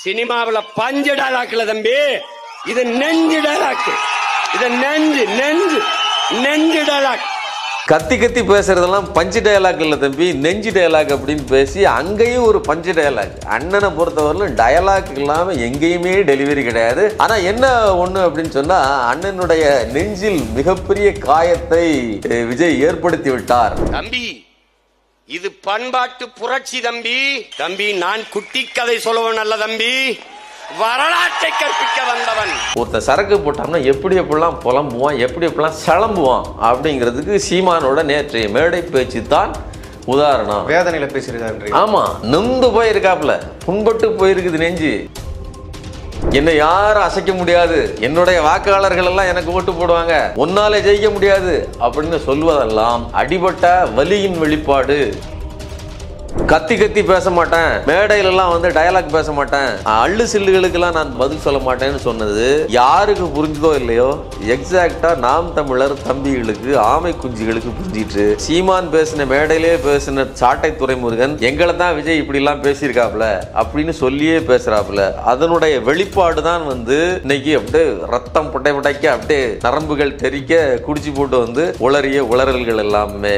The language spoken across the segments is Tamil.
சினிமாவுல பஞ்சு டைலாக்ல தம்பி இது நெஞ்சு டைலாக் இது நெஞ்சு நெஞ்சு நெஞ்சு டைலாக் கத்தி கத்தி பேசுறதெல்லாம் பஞ்சு டயலாக் இல்லை தம்பி நெஞ்சு டயலாக் அப்படின்னு பேசி அங்கேயும் ஒரு பஞ்சு டயலாக் அண்ணனை பொறுத்தவரையிலும் டயலாக் இல்லாம எங்கேயுமே டெலிவரி கிடையாது ஆனா என்ன ஒண்ணு அப்படின்னு சொன்னா அண்ணனுடைய நெஞ்சில் மிகப்பெரிய காயத்தை அஹ், விஜய் ஏற்படுத்தி விட்டார் தம்பி இது பண்பாட்டு புரட்சி தம்பி தம்பி நான் குட்டி கதை சொல்லுவன் அல்ல தம்பி வரலாற்றை கற்பிக்க வந்தவன் ஒருத்தன் சரக்கு போட்டோம்னா எப்படி எப்படிலாம் புலம்புவான் எப்படி எப்படிலாம் சளம்புவான் அப்படிங்கிறதுக்கு சீமானோட நேற்றைய மேடை பேச்சு தான் உதாரணம் வேதனையில பேசியிருக்காரு ஆமா நொந்து போயிருக்காப்ல புண்பட்டு போயிருக்குது நெஞ்சு என்னை யாரும் அசைக்க முடியாது என்னுடைய வாக்காளர்கள் எல்லாம் எனக்கு ஓட்டு போடுவாங்க ஒன்னாலே ஜெயிக்க முடியாது அப்படின்னு சொல்வதெல்லாம் அடிபட்ட வலியின் வெளிப்பாடு கத்தி கத்தி பேச மாட்டேன் மேடையில எல்லாம் வந்து டயலாக் பேச மாட்டேன் அள்ளு சில்லுகளுக்கெல்லாம் நான் பதில் சொல்ல மாட்டேன்னு சொன்னது யாருக்கு புரிஞ்சுதோ இல்லையோ எக்ஸாக்டா நாம் தமிழர் தம்பிகளுக்கு ஆமை குஞ்சுகளுக்கு புரிஞ்சிட்டு சீமான் பேசின மேடையிலே பேசின சாட்டை துறைமுருகன் எங்களை தான் விஜய் இப்படி எல்லாம் பேசியிருக்காப்ல அப்படின்னு சொல்லியே பேசுறாப்புல அதனுடைய வெளிப்பாடு தான் வந்து இன்னைக்கு அப்படியே ரத்தம் புட்டை புட்டைக்க அப்படியே நரம்புகள் தெறிக்க குடிச்சு போட்டு வந்து உளறிய உளறல்கள் எல்லாமே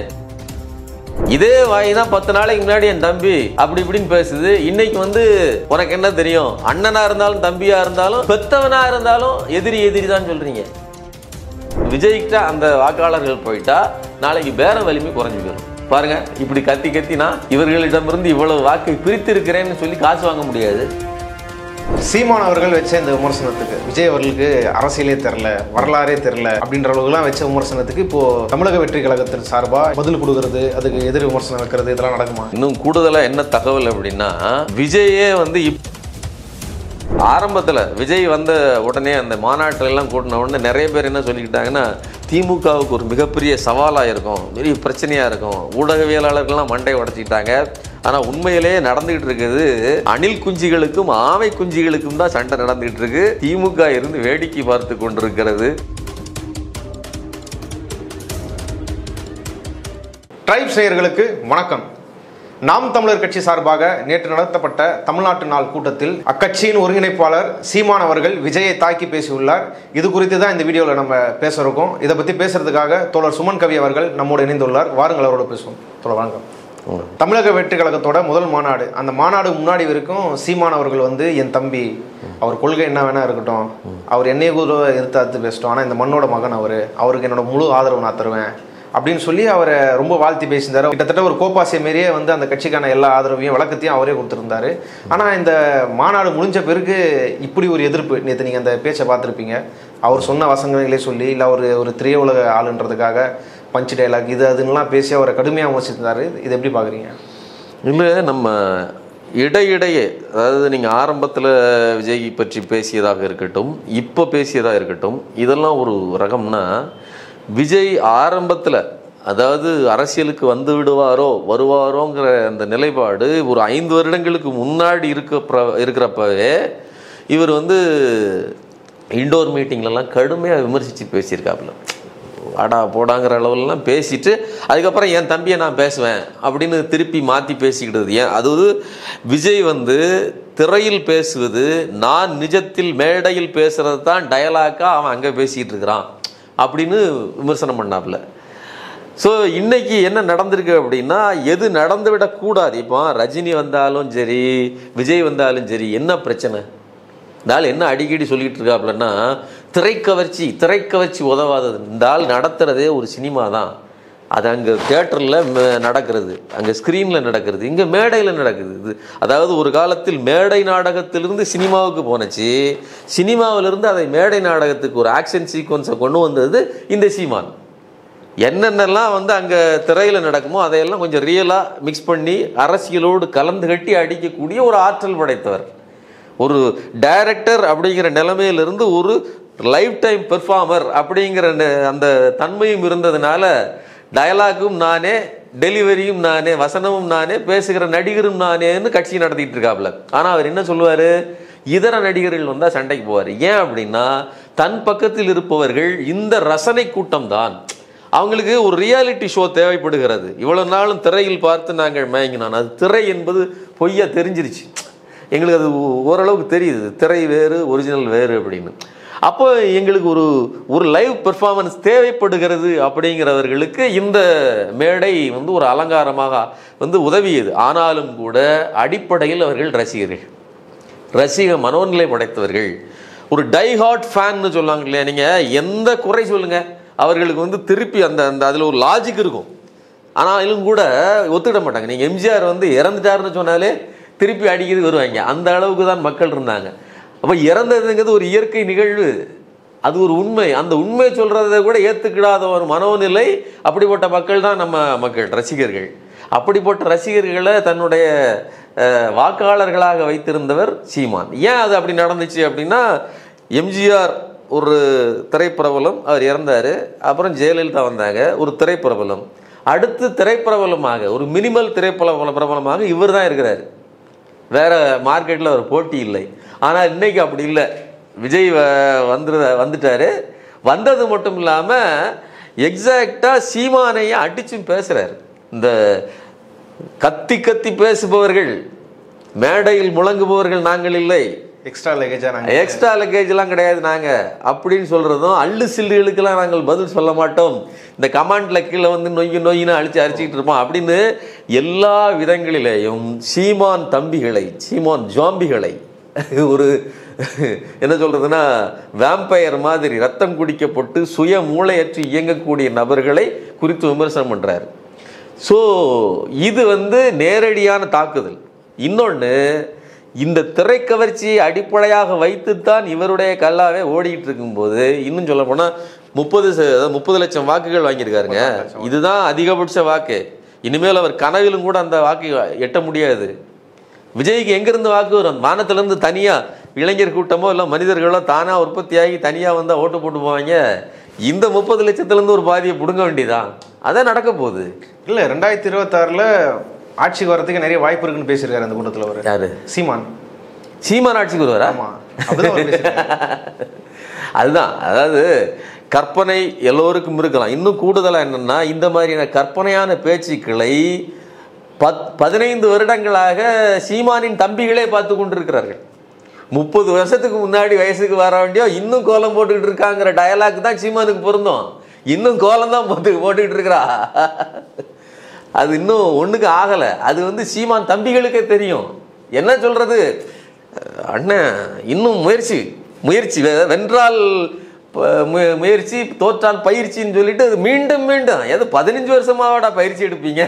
இதே வாய் தான் பத்து நாளைக்கு முன்னாடி என் தம்பி அப்படி இப்படின்னு பேசுது இன்னைக்கு வந்து உனக்கு என்ன தெரியும் அண்ணனா இருந்தாலும் தம்பியா இருந்தாலும் பெத்தவனா இருந்தாலும் எதிரி எதிரி தான் சொல்றீங்க விஜய்கிட்ட அந்த வாக்காளர்கள் போயிட்டா நாளைக்கு பேர வலிமை குறைஞ்சு போயிடும் பாருங்க இப்படி கத்தி கத்தினா இவர்களிடமிருந்து இவ்வளவு வாக்கை பிரித்து இருக்கிறேன்னு சொல்லி காசு வாங்க முடியாது சீமான் அவர்கள் வச்ச இந்த விமர்சனத்துக்கு விஜய் அவர்களுக்கு அரசியலே தெரில வரலாறே தெரில அப்படின்ற அளவுக்குலாம் வச்ச விமர்சனத்துக்கு இப்போ தமிழக வெற்றி கழகத்தின் சார்பா பதில் கொடுக்கறது அதுக்கு எதிர் விமர்சனம் வைக்கிறது இதெல்லாம் நடக்குமா இன்னும் கூடுதலா என்ன தகவல் அப்படின்னா விஜயே வந்து இப் ஆரம்பத்துல விஜய் வந்த உடனே அந்த மாநாட்டில் எல்லாம் கூட்டின உடனே நிறைய பேர் என்ன சொல்லிக்கிட்டாங்கன்னா திமுகவுக்கு ஒரு மிகப்பெரிய சவாலாக இருக்கும் பெரிய பிரச்சனையாக இருக்கும் ஊடகவியலாளர்கள்லாம் மண்டை உடச்சிக்கிட்டாங்க ஆனால் உண்மையிலே நடந்துகிட்டு இருக்குது அணில் குஞ்சுகளுக்கும் ஆமை குஞ்சுகளுக்கும் தான் சண்டை நடந்துகிட்டு இருக்கு திமுக இருந்து வேடிக்கை பார்த்து கொண்டிருக்கிறது ட்ரைப் நேயர்களுக்கு வணக்கம் நாம் தமிழர் கட்சி சார்பாக நேற்று நடத்தப்பட்ட தமிழ்நாட்டு நாள் கூட்டத்தில் அக்கட்சியின் ஒருங்கிணைப்பாளர் சீமான் அவர்கள் விஜயை தாக்கி பேசியுள்ளார் இது குறித்து தான் இந்த வீடியோவில் நம்ம பேச இருக்கோம் இதை பற்றி பேசுறதுக்காக தோழர் சுமன் கவி அவர்கள் நம்மோடு இணைந்துள்ளார் வாருங்கள் அவரோட பேசுவோம் தோழர் வணக்கம் தமிழக வெற்றி கழகத்தோட முதல் மாநாடு அந்த மாநாடு முன்னாடி வரைக்கும் சீமான் அவர்கள் வந்து என் தம்பி அவர் கொள்கை என்ன வேணா இருக்கட்டும் அவர் என்னைய கூட எதிர்த்து அறுத்து பேசிட்டோம் ஆனால் இந்த மண்ணோட மகன் அவர் அவருக்கு என்னோட முழு ஆதரவு நான் தருவேன் அப்படின்னு சொல்லி அவரை ரொம்ப வாழ்த்தி பேசியிருந்தாரு கிட்டத்தட்ட ஒரு கோப்பாசிய மாரியே வந்து அந்த கட்சிக்கான எல்லா ஆதரவையும் வழக்கத்தையும் அவரே கொடுத்துருந்தாரு ஆனால் இந்த மாநாடு முடிஞ்ச பிறகு இப்படி ஒரு எதிர்ப்பு நேற்று நீங்கள் அந்த பேச்சை பார்த்துருப்பீங்க அவர் சொன்ன வசனங்களே சொல்லி இல்லை ஒரு ஒரு திரையுலக ஆளுன்றதுக்காக பஞ்ச் டைலாக் இது அதுன்னெலாம் பேசி அவரை கடுமையாக விமர்சித்திருந்தாரு இது எப்படி பார்க்குறீங்க இல்லை நம்ம இடையிடையே அதாவது நீங்கள் ஆரம்பத்தில் விஜய் பற்றி பேசியதாக இருக்கட்டும் இப்போ பேசியதாக இருக்கட்டும் இதெல்லாம் ஒரு ரகம்னா விஜய் ஆரம்பத்தில் அதாவது அரசியலுக்கு வந்து விடுவாரோ வருவாரோங்கிற அந்த நிலைப்பாடு ஒரு ஐந்து வருடங்களுக்கு முன்னாடி இருக்க இருக்கிறப்பவே இவர் வந்து இண்டோர் மீட்டிங்லலாம் கடுமையாக விமர்சித்து பேசியிருக்காப்புல வாடா போடாங்கிற அளவுலலாம் பேசிட்டு அதுக்கப்புறம் என் தம்பியை நான் பேசுவேன் அப்படின்னு திருப்பி மாற்றி பேசிக்கிட்டது ஏன் அது விஜய் வந்து திரையில் பேசுவது நான் நிஜத்தில் மேடையில் பேசுறது தான் டயலாக்காக அவன் அங்கே பேசிக்கிட்டு இருக்கிறான் அப்படின்னு விமர்சனம் பண்ணாப்புல ஸோ இன்னைக்கு என்ன நடந்திருக்கு அப்படின்னா எது நடந்து விடக்கூடாது இப்போ ரஜினி வந்தாலும் சரி விஜய் வந்தாலும் சரி என்ன பிரச்சனை இந்த ஆள் என்ன அடிக்கடி சொல்லிட்டு இருக்காப்புலன்னா திரைக்கவர்ச்சி திரைக்கவர்ச்சி உதவாதது இந்த ஆள் நடத்துறதே ஒரு சினிமா தான் அது அங்கே தேட்டரில் நடக்கிறது அங்கே ஸ்க்ரீனில் நடக்கிறது இங்கே மேடையில் நடக்குது இது அதாவது ஒரு காலத்தில் மேடை நாடகத்திலிருந்து சினிமாவுக்கு போனச்சு சினிமாவிலிருந்து அதை மேடை நாடகத்துக்கு ஒரு ஆக்ஷன் சீக்வன்ஸை கொண்டு வந்தது இந்த சீமான் என்னென்னலாம் வந்து அங்கே திரையில் நடக்குமோ அதையெல்லாம் கொஞ்சம் ரியலாக மிக்ஸ் பண்ணி அரசியலோடு கலந்து கட்டி அடிக்கக்கூடிய ஒரு ஆற்றல் படைத்தவர் ஒரு டைரக்டர் அப்படிங்கிற நிலைமையிலிருந்து ஒரு லைஃப் டைம் பெர்ஃபார்மர் அப்படிங்கிற அந்த தன்மையும் இருந்ததுனால டயலாகும் நானே டெலிவரியும் நானே வசனமும் நானே பேசுகிற நடிகரும் நானேன்னு கட்சி நடத்திட்டு இருக்காப்புல ஆனால் அவர் என்ன சொல்லுவார் இதர நடிகர்கள் வந்தால் சண்டைக்கு போவார் ஏன் அப்படின்னா தன் பக்கத்தில் இருப்பவர்கள் இந்த ரசனை கூட்டம் தான் அவங்களுக்கு ஒரு ரியாலிட்டி ஷோ தேவைப்படுகிறது இவ்வளவு நாளும் திரையில் பார்த்து நாங்கள் மயங்கினோம் அது திரை என்பது பொய்யா தெரிஞ்சிருச்சு எங்களுக்கு அது ஓரளவுக்கு தெரியுது திரை வேறு ஒரிஜினல் வேறு அப்படின்னு அப்போ எங்களுக்கு ஒரு ஒரு லைவ் பெர்ஃபார்மன்ஸ் தேவைப்படுகிறது அப்படிங்கிறவர்களுக்கு இந்த மேடை வந்து ஒரு அலங்காரமாக வந்து உதவியது ஆனாலும் கூட அடிப்படையில் அவர்கள் ரசிகர்கள் ரசிக மனோநிலை படைத்தவர்கள் ஒரு டைஹார்ட் ஃபேன்னு சொல்லுவாங்க இல்லையா நீங்கள் எந்த குறை சொல்லுங்க அவர்களுக்கு வந்து திருப்பி அந்த அந்த அதில் ஒரு லாஜிக் இருக்கும் ஆனாலும் கூட ஒத்துக்கிட மாட்டாங்க நீங்கள் எம்ஜிஆர் வந்து இறந்துட்டாருன்னு சொன்னாலே திருப்பி அடிக்கிறது வருவாங்க அந்த அளவுக்கு தான் மக்கள் இருந்தாங்க அப்போ இறந்ததுங்கிறது ஒரு இயற்கை நிகழ்வு அது ஒரு உண்மை அந்த உண்மை சொல்றதை கூட ஏற்றுக்கிடாத ஒரு மனோநிலை அப்படிப்பட்ட மக்கள் தான் நம்ம மக்கள் ரசிகர்கள் அப்படிப்பட்ட ரசிகர்களை தன்னுடைய அஹ், வாக்காளர்களாக வைத்திருந்தவர் சீமான் ஏன் அது அப்படி நடந்துச்சு அப்படின்னா எம்ஜிஆர் ஒரு திரைப்பிரபலம் அவர் இறந்தார் அப்புறம் ஜெயலலிதா வந்தாங்க ஒரு திரைப்பிரபலம் அடுத்து திரைப்பிரபலமாக ஒரு மினிமல் திரைப்பிரபல பிரபலமாக இவர் தான் இருக்கிறார் வேற மார்க்கெட்டில் ஒரு போட்டி இல்லை ஆனால் இன்னைக்கு அப்படி இல்லை விஜய் வ- வந்துரு வந்துட்டாரு வந்தது மட்டும் இல்லாமல் எக்ஸாக்டாக சீமானையை அடிச்சும் பேசுறாரு இந்த கத்தி கத்தி பேசுபவர்கள் மேடையில் முழங்குபவர்கள் நாங்கள் இல்லை எக்ஸ்ட்ரா லக்கேஜா நாங்க எக்ஸ்ட்ரா லக்கேஜ்லாம் கிடையாது நாங்கள் அப்படின்னு சொல்கிறதும் அள்ளு சில்லுகளுக்கெல்லாம் நாங்கள் பதில் சொல்ல மாட்டோம் இந்த கமாண்ட்ல கீழே வந்து நொய்யு நொய்யின்னு அழிச்சு அரிச்சிக்கிட்டு இருப்போம் அப்படின்னு எல்லா விதங்களிலேயும் சீமான் தம்பிகளை சீமான் ஜாம்பிகளை ஒரு என்ன சொல்றதுன்னா வேம்பயர் மாதிரி ரத்தம் குடிக்கப்பட்டு சுய மூளையற்று இயங்கக்கூடிய நபர்களை குறித்து விமர்சனம் பண்றாரு ஸோ இது வந்து நேரடியான தாக்குதல் இன்னொன்று இந்த திரைக்கவர்ச்சியை அடிப்படையாக வைத்துத்தான் இவருடைய கல்லாவே ஓடிட்டு இருக்கும்போது இன்னும் சொல்ல போனா முப்பது முப்பது லட்சம் வாக்குகள் வாங்கியிருக்காருங்க இதுதான் அதிகபட்ச வாக்கு இனிமேல் அவர் கனவிலும் கூட அந்த வாக்கு எட்ட முடியாது விஜய்க்கு எங்கிருந்து வாக்கு வரும் வானத்திலிருந்து தனியா இளைஞர் கூட்டமோ இல்லை மனிதர்களோ தானா உற்பத்தியாகி தனியா வந்தா ஓட்டு போட்டு போவாங்க இந்த முப்பது லட்சத்துல இருந்து ஒரு பாதியை பிடுங்க வேண்டியதான் அதான் நடக்க போகுது இல்ல ரெண்டாயிரத்தி இருபத்தாறுல ஆட்சிக்கு வரதுக்கு நிறைய வாய்ப்பு இருக்குன்னு பேசியிருக்காரு அந்த கூட்டத்துல அவர் யாரு சீமான் சீமான் ஆட்சிக்கு வருவாரா ஆமா அப்படிதான் அவர் பேசியிருக்காரு. அதுதான் அதாவது கற்பனை எல்லோருக்கும் இருக்கலாம் இன்னும் கூடுதலாக என்னன்னா இந்த மாதிரியான கற்பனையான பேச்சுக்களை பத் பதினைந்து வருடங்களாக சீமானின் தம்பிகளே பார்த்து கொண்டிருக்கிறார்கள் முப்பது வருஷத்துக்கு முன்னாடி வயசுக்கு வர வேண்டியோ இன்னும் கோலம் போட்டுக்கிட்டு இருக்காங்கிற டயலாக் தான் சீமானுக்கு பொருந்தும் இன்னும் கோலம் தான் போட்டு போட்டுக்கிட்டு இருக்கிறா அது இன்னும் ஒண்ணுக்கு ஆகலை அது வந்து சீமான் தம்பிகளுக்கே தெரியும் என்ன சொல்றது அஹ் அண்ணன் இன்னும் முயற்சி முயற்சி வெ- வென்றால் ப- மு- முயற்சி தோற்றால் பயிற்சின்னு சொல்லிட்டு அது மீண்டும் மீண்டும் எது பதினஞ்சு வருஷமாவாடா பயிற்சி எடுப்பீங்க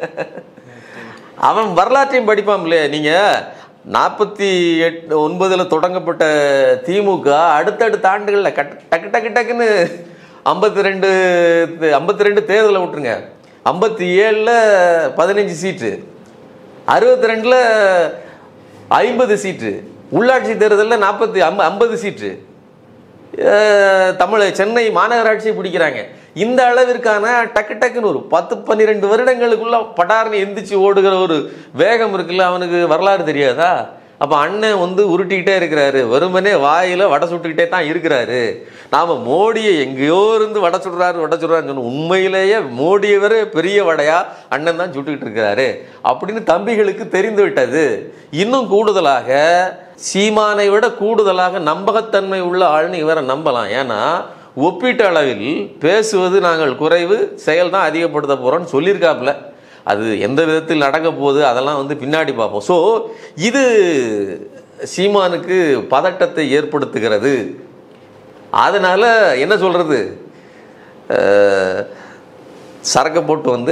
அவன் வரலாற்றையும் படிப்பான் இல்லையா நீங்க நாற்பத்தி எட்டு ஒன்பதுல தொடங்கப்பட்ட திமுக அடுத்தடுத்த ஆண்டுகளில் கட் டக்கு டக்கு டக்குன்னு ஐம்பத்தி ரெண்டு ஐம்பத்தி ரெண்டு தேர்தலை விட்டுருங்க ஐம்பத்தி ஏழில் பதினஞ்சு சீட்டு அறுபத்தி ரெண்டில் ஐம்பது சீட்டு உள்ளாட்சி தேர்தலில் நாற்பத்தி ஐம்ப ஐம்பது சீட்டு அஹ், தமிழ் சென்னை மாநகராட்சி பிடிக்கிறாங்க இந்த அளவிற்கான டக்கு டக்குன்னு ஒரு பத்து பன்னிரெண்டு வருடங்களுக்குள்ள படார்னு எந்திரிச்சு ஓடுகிற ஒரு வேகம் இருக்குல்ல அவனுக்கு வரலாறு தெரியாதா அப்ப அண்ணன் வந்து உருட்டிக்கிட்டே இருக்கிறாரு வெறுமனே வாயில வடை சுட்டுக்கிட்டே தான் இருக்கிறாரு நாம மோடியை எங்கேயோ இருந்து வடை சுடுறாரு வடை சுடுறாருன்னு சொன்னோம் உண்மையிலேயே மோடியவரே பெரிய வடையா அண்ணன் தான் சுட்டுக்கிட்டு இருக்கிறாரு அப்படின்னு தம்பிகளுக்கு தெரிந்து விட்டது இன்னும் கூடுதலாக சீமானை விட கூடுதலாக நம்பகத்தன்மை உள்ள ஆள்னு இவரை நம்பலாம் ஏன்னா ஒப்பீட்டு அளவில் பேசுவது நாங்கள் குறைவு செயல் தான் அதிகப்படுத்த போறோம்னு சொல்லியிருக்காப்புல அது எந்த விதத்தில் நடக்க போகுது அதெல்லாம் வந்து பின்னாடி பார்ப்போம் ஸோ இது சீமானுக்கு பதட்டத்தை ஏற்படுத்துகிறது அதனால என்ன சொல்றது அஹ், சரக்கு போட்டு வந்து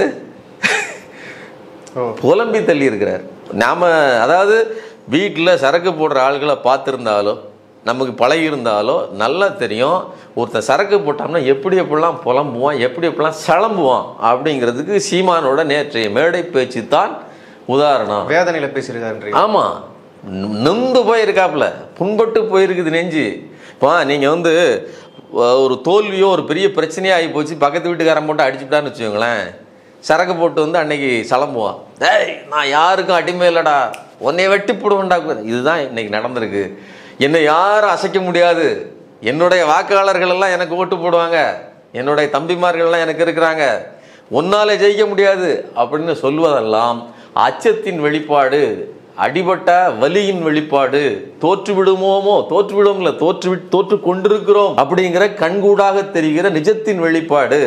ஓ. புலம்பி தள்ளி இருக்கிறார் நாம அதாவது வீட்டில் சரக்கு போடுற ஆள்களை பார்த்துருந்தாலோ நமக்கு பழகி இருந்தாலோ நல்லா தெரியும் ஒருத்தன் சரக்கு போட்டோம்னா எப்படி எப்படிலாம் புலம்புவான் எப்படி எப்படிலாம் சளம்புவான் அப்படிங்கிறதுக்கு சீமானோட நேற்றைய மேடை பேச்சு தான் உதாரணம் வேதனையில பேசியிருக்காருன்றீங்க ஆமா நொ- நொந்து போயிருக்காப்புல புண்பட்டு போயிருக்குது நெஞ்சு இப்போ நீங்க வந்து அஹ், ஒரு தோல்வியோ ஒரு பெரிய பிரச்சனையே ஆகி போச்சு பக்கத்து வீட்டுக்காரன் போட்டு அடிச்சுட்டான்னு வச்சுக்கோங்களேன் சரக்கு போட்டு வந்து அன்னைக்கு சலம்புவான் ஏய் நான் யாருக்கும் அடிமை இல்லடா உன்னை வெட்டி போடுவேன்டா இதுதான் இன்னைக்கு நடந்திருக்கு என்னை யாரும் அசைக்க முடியாது என்னுடைய வாக்காளர்கள் எல்லாம் எனக்கு ஓட்டு போடுவாங்க என்னுடைய தம்பிமார்கள்லாம் எனக்கு இருக்கிறாங்க உன்னாலே ஜெயிக்க முடியாது அப்படின்னு சொல்வதெல்லாம் அச்சத்தின் வெளிப்பாடு அடிபட்ட வலியின் வெளிப்பாடு தோற்று விடுமோமோ தோற்று விடுவோம்ல தோற்று விட்- தோற்று கொண்டிருக்கிறோம் அப்படிங்கிற கண்கூடாக தெரிகிற நிஜத்தின் வெளிப்பாடு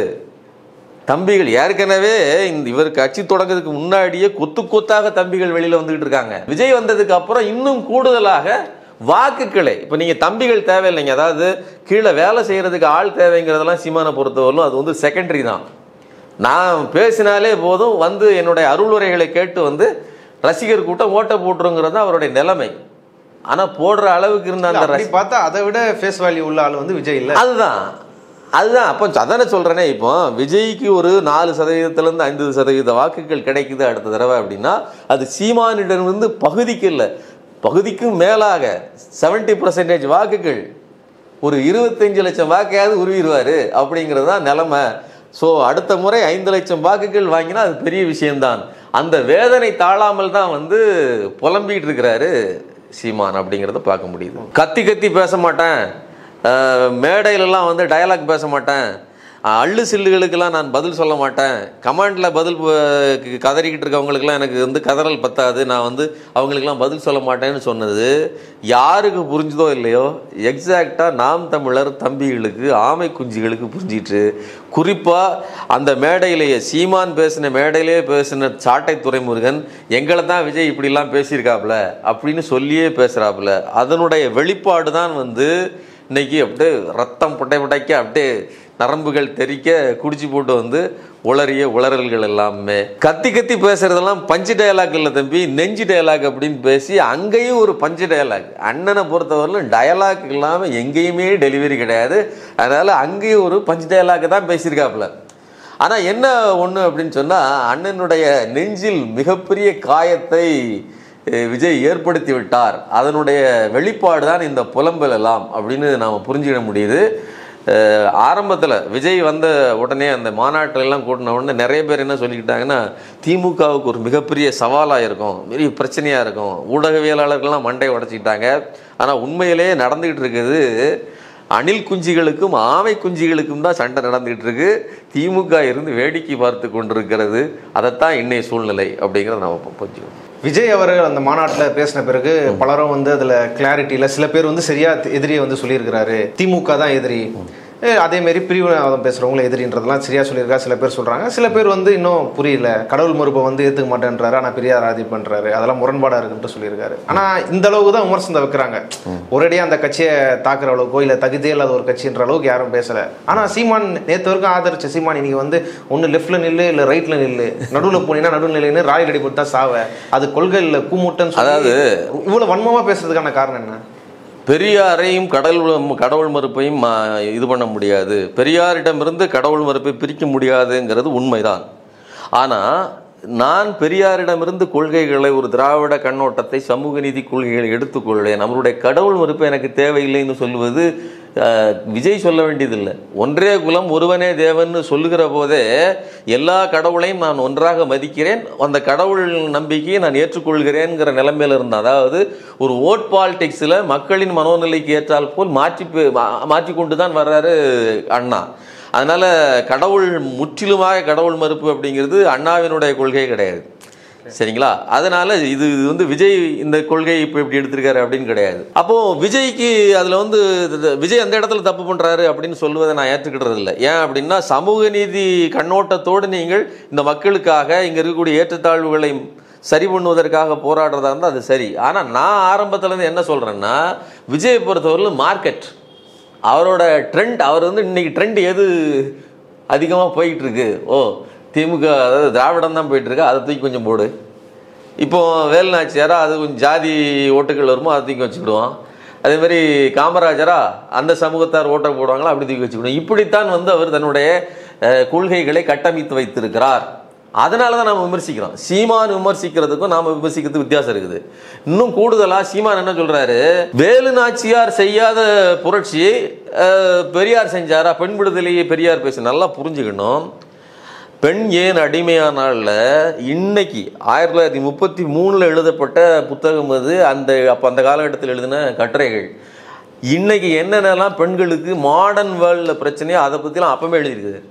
தம்பிகள் ஏற்கனவே இந்த இவர் கட்சி தொடங்குறதுக்கு முன்னாடியே கொத்து கொத்தாக தம்பிகள் வெளியில வந்துகிட்டு இருக்காங்க விஜய் வந்ததுக்கு அப்புறம் இன்னும் கூடுதலாக வாக்குகளை இப்போ நீங்க தம்பிகள் தேவையில்லைங்க அதாவது கீழே வேலை செய்யறதுக்கு ஆள் தேவைங்கிறதெல்லாம் சீமானை பொறுத்தவரையிலும் அது வந்து செகண்டரி தான் நான் பேசினாலே போதும் வந்து என்னுடைய அருளுரைகளை கேட்டு வந்து ரசிகர் கூட்டம் ஓட்ட போட்டுருங்கிறது தான் அவருடைய நிலைமை ஆனா போடுற அளவுக்கு இருந்த அந்த அப்படி பார்த்தா அதை விட ஃபேஸ் வேல்யூ உள்ள ஆள் வந்து விஜய் இல்ல அதுதான் அதுதான் அப்போ அதானே சொல்றேனே இப்போ விஜய்க்கு ஒரு நாலு சதவீதத்திலேருந்து ஐந்து சதவீத வாக்குகள் கிடைக்குது அடுத்த தடவை அப்படின்னா அது சீமானிடமிருந்து பகுதிக்கு இல்லை பகுதிக்கும் மேலாக 70% பர்சன்டேஜ் வாக்குகள் ஒரு இருபத்தஞ்சு லட்சம் வாக்கையாவது உருவிடுவார் அப்படிங்கிறது தான் நிலமை ஸோ அடுத்த முறை ஐந்து லட்சம் வாக்குகள் வாங்கினா அது பெரிய விஷயம்தான் அந்த வேதனை தாழாமல் தான் வந்து புலம்பிட்டு இருக்கிறாரு சீமான் அப்படிங்கிறத பார்க்க முடியுது கத்தி கத்தி பேச மாட்டேன் அஹ், மேடையிலலாம் வந்து டயலாக் பேச மாட்டேன் அஹ், அள்ளு சில்லுகளுக்கெல்லாம் நான் பதில் சொல்ல மாட்டேன் கமாண்டில் பதில் அஹ், கதறிக்கிட்டு இருக்கவங்களுக்கெல்லாம் எனக்கு வந்து கதறல் பத்தாது நான் வந்து அவங்களுக்கெல்லாம் பதில் சொல்ல மாட்டேன்னு சொன்னது யாருக்கு புரிஞ்சுதோ இல்லையோ எக்ஸாக்டாக நாம் தமிழர் தம்பிகளுக்கு ஆமை குஞ்சுகளுக்கு புரிஞ்சிட்டு குறிப்பாக அந்த மேடையிலேயே சீமான் பேசின மேடையிலேயே பேசின சாட்டை துரைமுருகன் எங்களை தான் விஜய் இப்படிலாம் பேசியிருக்காப்புல அப்படின்னு சொல்லியே பேசுகிறாப்புல அதனுடைய வெளிப்பாடு தான் வந்து இன்னைக்கு அப்படியே ரத்தம் புட்டை புட்டைக்க அப்படியே நரம்புகள் தெறிக்க குடிச்சு போட்டு வந்து உளறிய உளறல்கள் எல்லாமே கத்தி கத்தி பேசுறதெல்லாம் பஞ்சு டயலாக் இல்லை தம்பி நெஞ்சு டயலாக் அப்படின்னு பேசி அங்கேயும் ஒரு பஞ்சு டயலாக் அண்ணனை பொறுத்தவரையிலும் டயலாக் இல்லாமல் எங்கேயுமே டெலிவரி கிடையாது அதனால அங்கேயும் ஒரு பஞ்சு டயலாக் தான் பேசியிருக்காப்புல ஆனால் என்ன ஒன்று அப்படின்னு சொன்னால் அண்ணனுடைய நெஞ்சில் மிகப்பெரிய காயத்தை அஹ், விஜய் ஏற்படுத்தி விட்டார் அதனுடைய வெளிப்பாடு தான் இந்த புலம்பல் எல்லாம் அப்படின்னு நாம் புரிஞ்சுக்கிட முடியுது ஆரம்பத்தில் விஜய் வந்த உடனே அந்த மாநாட்டில் எல்லாம் கூட்டின உடனே நிறைய பேர் என்ன சொல்லிக்கிட்டாங்கன்னா திமுகவுக்கு ஒரு மிகப்பெரிய சவாலாக இருக்கும் பெரிய பிரச்சனையாக இருக்கும் ஊடகவியலாளர்கள்லாம் மண்டையை உடச்சிக்கிட்டாங்க ஆனால் உண்மையிலேயே நடந்துகிட்டு இருக்குது அணில் குஞ்சுகளுக்கும் ஆமை குஞ்சுகளுக்கும் தான் சண்டை நடந்துகிட்டு இருக்கு திமுக இருந்து வேடிக்கை பார்த்து கொண்டிருக்கிறது அதைத்தான் இன்னைய சூழ்நிலை அப்படிங்கிறத நம்ம புரிஞ்சுக்கணும் விஜய் அவர்கள் அந்த மாநாட்டில் பேசின பிறகு பலரும் வந்து அதில் கிளாரிட்டியில் சில பேர் வந்து சரியா எதிரியை வந்து சொல்லியிருக்கிறாரு திமுக தான் எதிரி ஏ, அதே மாதிரி பிரிவினவாதம் பேசுகிறவங்கள எதிரின்றதெல்லாம் சரியா சொல்லியிருக்கா சில பேர் சொல்கிறாங்க சில பேர் வந்து இன்னும் புரியல கடவுள் மறுப்பை வந்து ஏற்றுக்க மாட்டேன்றாரு ஆனால் பெரியார் ஆதி பண்ணுறாரு அதெல்லாம் முரண்பாடாக இருக்குன்ட்டு சொல்லியிருக்காரு ஆனால் இந்த அளவுக்கு தான் விமர்சனத்தை வைக்கிறாங்க ஒரேடியாக அந்த கட்சியை தாக்குற அளவுக்கோ இல்லை தகுதியே இல்லாத ஒரு கட்சின்ற அளவுக்கு யாரும் பேசலை ஆனால் சீமான் நேற்று வரைக்கும் ஆதரிச்ச சீமான் இன்னைக்கு வந்து ஒன்று லெஃப்ட்ல நில்லு இல்லை ரைட்ல நில்லு நடுவில் போனீங்கன்னா நடுவில் நிலைன்னு ராயல் அடிபட்டு தான் சாவ அது கொள்கை இல்லை கூமுட்டன் அதாவது இவ்வளவு வன்மமா பேசுறதுக்கான காரணம் என்ன பெரியாரையும் கடவுள் கடவுள் மறுப்பையும் ஆ, இது பண்ண முடியாது பெரியாரிடமிருந்து கடவுள் மறுப்பை பிரிக்க முடியாதுங்கிறது உண்மைதான் ஆனால் நான் பெரியாரிடமிருந்து கொள்கைகளை ஒரு திராவிட கண்ணோட்டத்தை சமூக நீதி கொள்கைகளை எடுத்துக்கொள்வேன் நம்மளுடைய கடவுள் மறுப்பு எனக்கு தேவையில்லைன்னு சொல்லுவது அஹ், விஜய் சொல்ல வேண்டியதில்லை ஒன்றே குலம் ஒருவனே தேவன்னு சொல்லுகிற போதே எல்லா கடவுளையும் நான் ஒன்றாக மதிக்கிறேன் அந்த கடவுள் நம்பிக்கையை நான் ஏற்றுக்கொள்கிறேங்கிற நிலைமையில இருந்தேன் அதாவது ஒரு ஓட் பாலிடிக்ஸில் மக்களின் மனோநிலைக்கு ஏற்றால் போல் மாற்றி பே- மா- மாற்றிக்கொண்டு தான் வர்றாரு அண்ணா அதனால கடவுள் முற்றிலுமாக கடவுள் மறுப்பு அப்படிங்கிறது அண்ணாவினுடைய கொள்கை கிடையாது சரிங்களா அதனால இது இது வந்து விஜய் இந்த கொள்கையை இப்போ இப்படி எடுத்திருக்காரு அப்படின்னு கிடையாது அப்போ விஜய்க்கு அதுல வந்து இது- விஜய் அந்த இடத்துல தப்பு பண்றாரு அப்படின்னு சொல்லுவதை நான் ஏற்றுக்கிட்டது இல்லை ஏன் அப்படின்னா சமூக நீதி கண்ணோட்டத்தோடு நீங்கள் இந்த மக்களுக்காக இங்க இருக்கக்கூடிய ஏற்றத்தாழ்வுகளை சரி பண்ணுவதற்காக போராடுறதா இருந்தால் அது சரி ஆனால் நான் ஆரம்பத்துல இருந்து என்ன சொல்றேன்னா விஜயை பொறுத்தவரையிலும் மார்க்கெட் அவரோட ட்ரெண்ட் அவர் வந்து இன்னைக்கு ட்ரெண்ட் எது அதிகமாக போயிட்டு இருக்கு ஓ திமுக அதாவது திராவிடம் தான் போயிட்டு இருக்கு அதை தூக்கி கொஞ்சம் போடு இப்போ வேலுநாச்சியாரா அது கொஞ்சம் ஜாதி ஓட்டுகள் வருமோ அதை தூக்கி வச்சுக்கிடுவோம் அதே மாதிரி காமராஜரா அந்த சமூகத்தார் ஓட்டை போடுவாங்களா அப்படி தூக்கி வச்சுக்கணும் இப்படித்தான் வந்து அவர் தன்னுடைய அஹ், கொள்கைகளை கட்டமைத்து வைத்திருக்கிறார் அதனால தான் நம்ம விமர்சிக்கிறோம் சீமான் விமர்சிக்கிறதுக்கும் நாம விமர்சிக்கிறதுக்கு வித்தியாசம் இருக்குது இன்னும் கூடுதலா சீமான் என்ன சொல்றாரு வேலு நாச்சியார் செய்யாத புரட்சியை அஹ், பெரியார் செஞ்சாரா பெண் விடுதலையை பெரியார் பேச நல்லா புரிஞ்சுக்கணும் பெண் ஏன் அடிமையானால இன்னைக்கு ஆயிரத்தி தொள்ளாயிரத்தி முப்பத்தி மூணுல எழுதப்பட்ட புத்தகம் அது அந்த அப்போ அந்த காலகட்டத்தில் எழுதின கட்டுரைகள் இன்னைக்கு என்னென்னலாம் பெண்களுக்கு மாடர்ன் வேர்ல்டில் பிரச்சனையோ அதை பற்றிலாம் அப்பவே எழுதியிருக்குது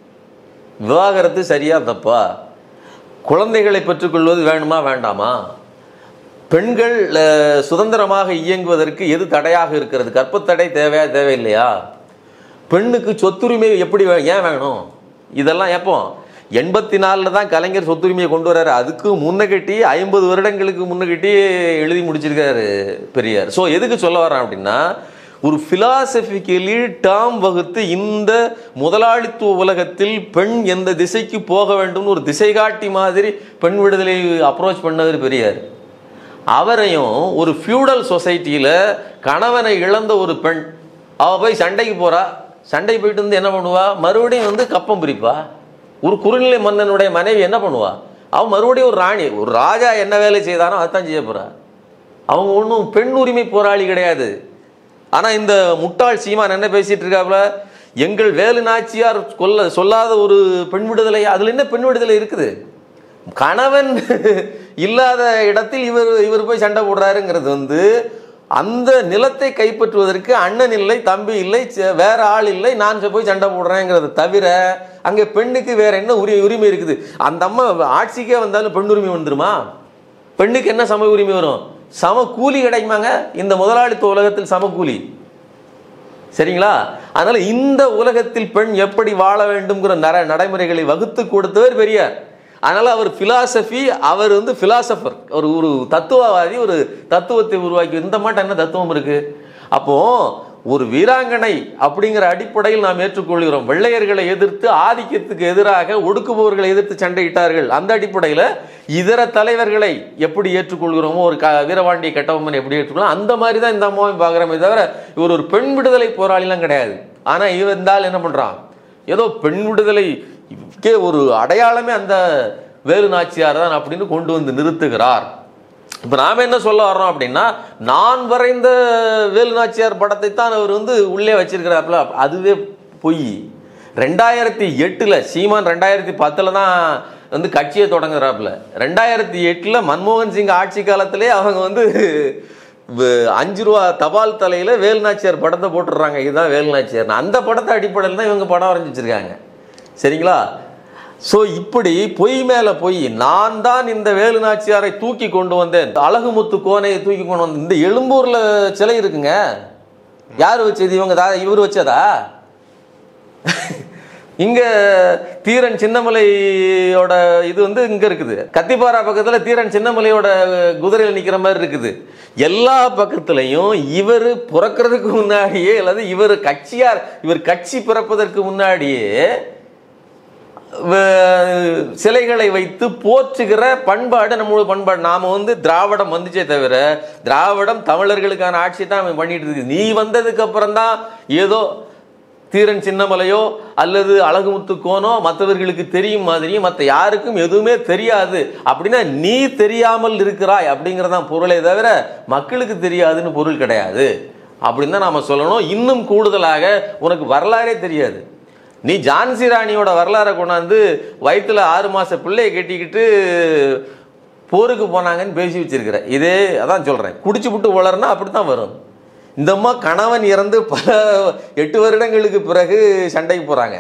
விவாகரத்து சரியா தப்பா குழந்தைகளை பெற்றுக்கொள்வது வேணுமா வேண்டாமா பெண்கள் அஹ், சுதந்திரமாக இயங்குவதற்கு எது தடையாக இருக்கிறது கற்பத்தடை தேவையா தேவையில்லையா பெண்ணுக்கு சொத்துரிமை எப்படி வே- ஏன் வேணும் இதெல்லாம் எப்போ எண்பத்தி நாலில் தான் கலைஞர் சொத்துரிமையை கொண்டு வர்றாரு அதுக்கு முன்னகட்டி ஐம்பது வருடங்களுக்கு முன்னகட்டி எழுதி முடிச்சிருக்காரு பெரியார் ஸோ எதுக்கு சொல்ல வரேன் அப்படின்னா ஒரு பிலாசபிக்கலி டேர்ம் வகுத்து இந்த முதலாளித்துவ உலகத்தில் பெண் எந்த திசைக்கு போக வேண்டும்னு ஒரு திசை காட்டி மாதிரி பெண் விடுதலை அப்ரோச் பண்ணவர் பெரியார் அவரையும் ஒரு ஃபியூடல் சொசைட்டியில் கணவனை இழந்த ஒரு பெண் அவ போய் சண்டைக்கு போறா சண்டை போயிட்டு வந்து என்ன பண்ணுவா மறுபடியும் வந்து கப்பம் பிரிப்பா ஒரு குறுநிலை மன்னனுடைய மனைவி என்ன பண்ணுவா அவன் மறுபடியும் ஒரு ராணி ஒரு ராஜா என்ன வேலை செய்தானோ அதைத்தான் செய்ய போறா அவங்க ஒன்றும் பெண் உரிமை போராளி கிடையாது ஆனா இந்த முட்டாள் சீமான் என்ன பேசிட்டு இருக்காப்புல எங்கள் வேலு நாச்சியார் கொல்ல சொல்லாத ஒரு பெண் விடுதலை அதுல என்ன பெண் விடுதலை இருக்குது கணவன் இல்லாத இடத்தில் இவர் இவர் போய் சண்டை போடுறாருங்கிறது வந்து அந்த நிலத்தை கைப்பற்றுவதற்கு அண்ணன் இல்லை தம்பி இல்லை ச- வேற ஆள் இல்லை நான் போய் சண்டை போடுறேங்கிறத தவிர அங்கே பெண்ணுக்கு வேற என்ன உரி உரிமை இருக்குது அந்த அம்மா ஆட்சிக்கே வந்தாலும் பெண் உரிமை வந்துருமா பெண்ணுக்கு என்ன சம உரிமை வரும் சம கூலி கிடைக்குமாங்க இந்த முதலாளித்துவ உலகத்தில் சம கூலி சரிங்களா அதனால இந்த உலகத்தில் பெண் எப்படி வாழ வேண்டும்ங்கிற நர நடைமுறைகளை வகுத்து கொடுத்தவர் பெரியார் அதனால அவர் பிலாசபி அவர் வந்து பிலாசபர் ஒரு ஒரு தத்துவவாதி ஒரு தத்துவத்தை உருவாக்கி இந்த மாட்டம் என்ன தத்துவம் இருக்கு அப்போ ஒரு வீராங்கனை அப்படிங்கிற அடிப்படையில் நாம் ஏற்றுக்கொள்கிறோம் வெள்ளையர்களை எதிர்த்து ஆதிக்கத்துக்கு எதிராக ஒடுக்குபவர்களை எதிர்த்து சண்டையிட்டார்கள் அந்த அடிப்படையில் இதர தலைவர்களை எப்படி ஏற்றுக்கொள்கிறோமோ ஒரு க வீரபாண்டிய கட்டபொம்மன் எப்படி ஏற்றுக்கொள்ளலாம் அந்த மாதிரி தான் இந்த அம்மாவை பார்க்குறோமே தவிர இவர் ஒரு பெண் விடுதலை போராளிலாம் கிடையாது ஆனால் இவன் இருந்தால் என்ன பண்ணுறான் ஏதோ பெண் விடுதலைக்கே ஒரு அடையாளமே அந்த வேலு நாச்சியார் தான் அப்படின்னு கொண்டு வந்து நிறுத்துகிறார் இப்போ நாம என்ன சொல்ல வர்றோம் அப்படின்னா நான் வரைந்த வேலு நாச்சியார் படத்தை தான் அவர் வந்து உள்ளே வச்சிருக்கிறாப்புல அதுவே பொய் ரெண்டாயிரத்தி எட்டில் சீமான் ரெண்டாயிரத்தி பத்தில் தான் வந்து கட்சியை தொடங்குறாப்புல ரெண்டாயிரத்தி எட்டில் மன்மோகன் சிங் ஆட்சி காலத்திலே அவங்க வந்து வ- அஞ்சு ரூபா தபால் தலையில வேலு நாச்சியார் படத்தை போட்டுடுறாங்க இதுதான் வேலு நாச்சியார் அந்த படத்தை அடிப்படையில் தான் இவங்க படம் வரைஞ்சி வச்சிருக்காங்க சரிங்களா ஸோ இப்படி பொய் மேல பொய் நான் தான் இந்த வேலு நாச்சியாரை தூக்கி கொண்டு வந்தேன் அழகுமுத்து கோனையை தூக்கி கொண்டு வந்தேன் இந்த எழும்பூர்ல சிலை இருக்குங்க யார் வச்சது இவங்க தா இவர் வச்சதா இங்க தீரன் சின்னமலையோட இது வந்து இங்க இருக்குது கத்திப்பாரா பக்கத்துல தீரன் சின்னமலையோட குதிரையில் நிக்கிற மாதிரி இருக்குது எல்லா பக்கத்துலயும் இவர் பிறக்கிறதுக்கு முன்னாடியே அல்லது இவர் கட்சியார் இவர் கட்சி பிறப்பதற்கு முன்னாடியே வ- சிலைகளை வைத்து போற்றுகிற பண்பாடு நம்மளோட பண்பாடு நாம வந்து திராவிடம் வந்துச்சே தவிர திராவிடம் தமிழர்களுக்கான ஆட்சி தான் அவன் பண்ணிட்டு இருக்கு நீ வந்ததுக்கு அப்புறம் தான் ஏதோ தீரன் சின்னமலையோ அல்லது அழகுமுத்து கோனோ மற்றவர்களுக்கு தெரியும் மாதிரியும் மற்ற யாருக்கும் எதுவுமே தெரியாது அப்படின்னா நீ தெரியாமல் இருக்கிறாய் அப்படிங்கிறதான் பொருளே தவிர மக்களுக்கு தெரியாதுன்னு பொருள் கிடையாது அப்படின்னு தான் நாம சொல்லணும் இன்னும் கூடுதலாக உனக்கு வரலாறே தெரியாது நீ ஜான்சி ராணியோட வரலாறை கொண்டாந்து வயித்துல ஆறு மாச பிள்ளையை கட்டிக்கிட்டு போருக்கு போனாங்கன்னு பேசி வச்சிருக்கிற இதே அதான் சொல்றேன் குடிச்சு விட்டு வளர்னா அப்படித்தான் வரும் இந்த அம்மா கணவன் இறந்து பல எட்டு வருடங்களுக்கு பிறகு சண்டைக்கு போறாங்க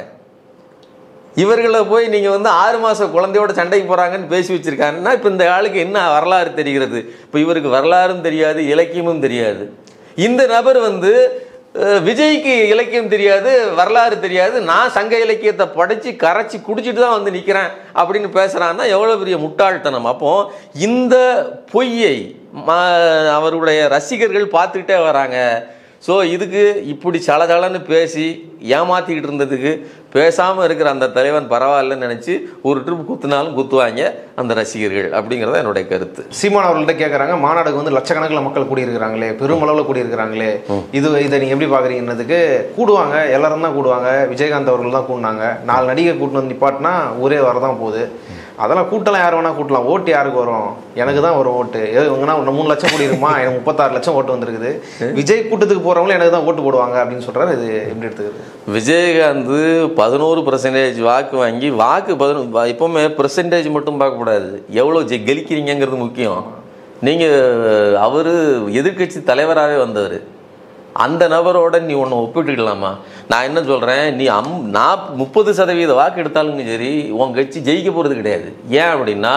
இவர்களை போய் நீங்க வந்து ஆறு மாச குழந்தையோட சண்டைக்கு போறாங்கன்னு பேசி வச்சிருக்காங்கன்னா இப்ப இந்த ஆளுக்கு என்ன வரலாறு தெரிகிறது இப்ப இவருக்கு வரலாறும் தெரியாது இலக்கியமும் தெரியாது இந்த நபர் வந்து அஹ், விஜய்க்கு இலக்கியம் தெரியாது வரலாறு தெரியாது நான் சங்க இலக்கியத்தை படிச்சு கரைச்சி குடிச்சிட்டு தான் வந்து நிக்கிறேன் அப்படின்னு பேசுறான்னா எவ்வளவு பெரிய முட்டாள்தனம் அப்போ இந்த பொய்யை ம- அவருடைய ரசிகர்கள் பார்த்துக்கிட்டே வராங்க ஸோ இதுக்கு இப்படி சலசலன்னு பேசி ஏமாத்திக்கிட்டு இருந்ததுக்கு பேசாமல் இருக்கிற அந்த தலைவன் பரவாயில்லன்னு நினச்சி ஒரு ட்ரிப் குத்துனாலும் குத்துவாங்க அந்த ரசிகர்கள் அப்படிங்கிறத என்னுடைய கருத்து சீமான் அவர்கள்ட்ட கேட்குறாங்க மாநாடுக்கு வந்து லட்சக்கணக்கில் மக்கள் கூடியிருக்கிறாங்களே பெருமளவில் கூடியிருக்கிறாங்களே இது இதை நீங்கள் எப்படி பார்க்குறீங்கன்னதுக்கு கூடுவாங்க எல்லாரும் தான் கூடுவாங்க விஜயகாந்த் அவர்கள் தான் கூடினாங்க நாலு நடிகை கூட்டின்னு வந்து நிப்பாட்டினா ஊரே வரதான் போகுது அதெல்லாம் கூட்டலாம் யார் வேணா கூட்டலாம் ஓட்டு யாருக்கு வரும் எனக்கு தான் வரும் ஓட்டு ஏதோ இவங்கன்னா ஒரு மூணு லட்சம் கூடி இருக்குமா எனக்கு முப்பத்தாறு லட்சம் ஓட்டு வந்திருக்குது விஜய் கூட்டத்துக்கு போகிறவங்களும் எனக்கு தான் ஓட்டு போடுவாங்க அப்படின்னு சொல்கிறாரு இது எப்படி எடுத்துக்குது விஜயகாந்த் பதினோரு பர்சன்டேஜ் வாக்கு வாங்கி வாக்கு பதினொன்று எப்பவுமே பர்சன்டேஜ் மட்டும் பார்க்கக்கூடாது எவ்வளோ ஜெ கெலிக்கிறீங்கிறது முக்கியம் நீங்கள் அவர் எதிர்க்கட்சி தலைவராகவே வந்தவர் அந்த நபரோட நீ ஒன்று ஒப்பிட்டுக்கலாமா நான் என்ன சொல்கிறேன் நீ அம் நான் முப்பது சதவீத வாக்கு எடுத்தாலும் சரி உன் கட்சி ஜெயிக்க போகிறது கிடையாது ஏன் அப்படின்னா